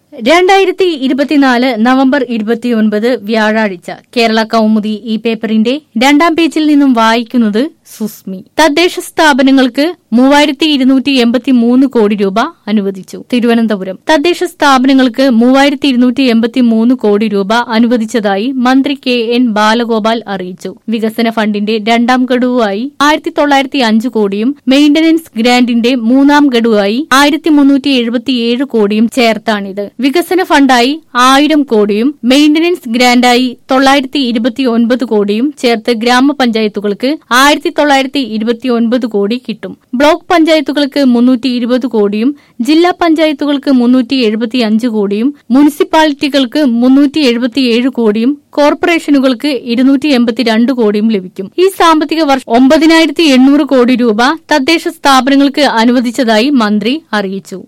രണ്ടായിരത്തി ഇരുപത്തിനാല് നവംബർ ഇരുപത്തിയൊൻപത് വ്യാഴാഴ്ച കേരള കൗമുദി ഈ പേപ്പറിന്റെ രണ്ടാം പേജിൽ നിന്നും വായിക്കുന്നത് സുസ്മി തദ്ദേശ സ്ഥാപനങ്ങൾക്ക് മൂവായിരത്തി ഇരുന്നൂറ്റി എൺപത്തി മൂന്ന് കോടി രൂപ അനുവദിച്ചു തിരുവനന്തപുരം തദ്ദേശ സ്ഥാപനങ്ങൾക്ക് മൂവായിരത്തി ഇരുന്നൂറ്റി എൺപത്തി മൂന്ന് കോടി രൂപ അനുവദിച്ചതായി മന്ത്രി കെ എൻ ബാലഗോപാൽ അറിയിച്ചു വികസന ഫണ്ടിന്റെ രണ്ടാം ഗഡുവായി ആയിരത്തി തൊള്ളായിരത്തി അഞ്ച് കോടിയും മെയിന്റനൻസ് ഗ്രാന്റിന്റെ മൂന്നാം ഗഡുവായി ആയിരത്തി മുന്നൂറ്റി എഴുപത്തിയേഴ് കോടിയും ചേർത്താണിത് വികസന ഫണ്ടായി ആയിരം കോടിയും മെയിന്റനൻസ് ഗ്രാന്റായി തൊള്ളായിരത്തി ഇരുപത്തി ഒൻപത് കോടിയും ചേർത്ത് ഗ്രാമപഞ്ചായത്തുകൾക്ക് ആയിരത്തി തൊള്ളായിരത്തി ഇരുപത്തി ഒൻപത് കോടി കിട്ടും ബ്ലോക്ക് പഞ്ചായത്തുകൾക്ക് മുന്നൂറ്റി ഇരുപത് കോടിയും ജില്ലാ പഞ്ചായത്തുകൾക്ക് മുന്നൂറ്റി എഴുപത്തി അഞ്ച് കോടിയും മുനിസിപ്പാലിറ്റികൾക്ക് മുന്നൂറ്റി എഴുപത്തിയേഴ് കോടിയും കോർപ്പറേഷനുകൾക്ക് ഇരുന്നൂറ്റി എൺപത്തിരണ്ട് കോടിയും ലഭിക്കും ഈ സാമ്പത്തിക വർഷം ഒമ്പതിനായിരത്തി എണ്ണൂറ് കോടി രൂപ തദ്ദേശ സ്ഥാപനങ്ങൾക്ക് അനുവദിച്ചതായി മന്ത്രി അറിയിച്ചു